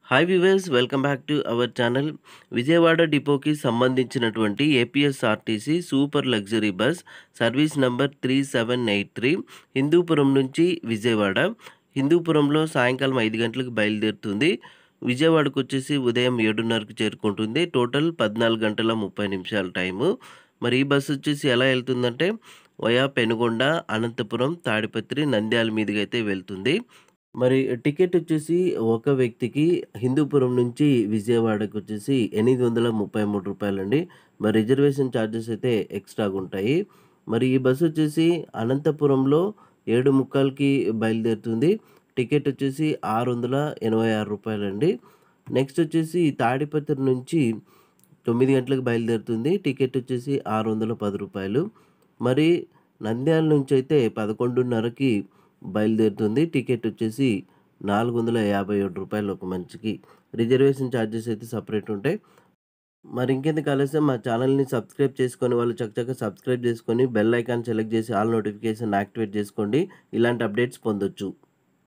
hi viewers welcome back to our channel Vijayawada డిపోకి సంబంధించినటువంటి APSRTC super luxury bus service number three seven eight three Hindupuram నుంచి విజయవాడ హిందూపురంలో సాయంకాలం ఐదు గంటలకు బయలుదేరుతుంది విజయవాడకు వచ్చేసి ఉదయం ఏడున్నరకు చేరుకుంటుంది టోటల్ పద్నాలుగు గంటల ముప్పై నిమిషాల టైము మరి ఈ బస్సు వచ్చేసి ఎలా వెళ్తుందంటే వయా పెనుగొండ అనంతపురం తాడిపత్రి నంద్యాల మీదుగా అయితే వెళ్తుంది మరి టికెట్ వచ్చేసి ఒక వ్యక్తికి హిందూపురం నుంచి విజయవాడకు వచ్చేసి ఎనిమిది వందల ముప్పై మూడు రూపాయలండి మరి రిజర్వేషన్ ఛార్జెస్ అయితే ఎక్స్ట్రాగా ఉంటాయి మరి ఈ బస్సు వచ్చేసి అనంతపురంలో ఏడు ముక్కాలకి బయలుదేరుతుంది టికెట్ వచ్చేసి ఆరు వందల ఎనభై ఆరు రూపాయలండి నెక్స్ట్ వచ్చేసి తాడిపత్రి నుంచి తొమ్మిది గంటలకు బయలుదేరుతుంది టికెట్ వచ్చేసి ఆరు వందల పది రూపాయలు మరి నంద్యాల నుంచి అయితే పదకొండున్నరకి బయలుదేరుతుంది టికెట్ వచ్చేసి నాలుగు వందల యాభై ఏడు రూపాయలు ఒక మనిషికి రిజర్వేషన్ ఛార్జెస్ అయితే సపరేట్ ఉంటాయి మరి ఇంకెందుకు ఆలస్యం మా ఛానల్ని సబ్స్క్రైబ్ చేసుకొని వాళ్ళు చక్కచక్క సబ్స్క్రైబ్ చేసుకొని బెల్ ఐకాన్ సెలెక్ట్ చేసి ఆల్ నోటిఫికేషన్ యాక్టివేట్ చేసుకోండి ఇలాంటి అప్డేట్స్ పొందొచ్చు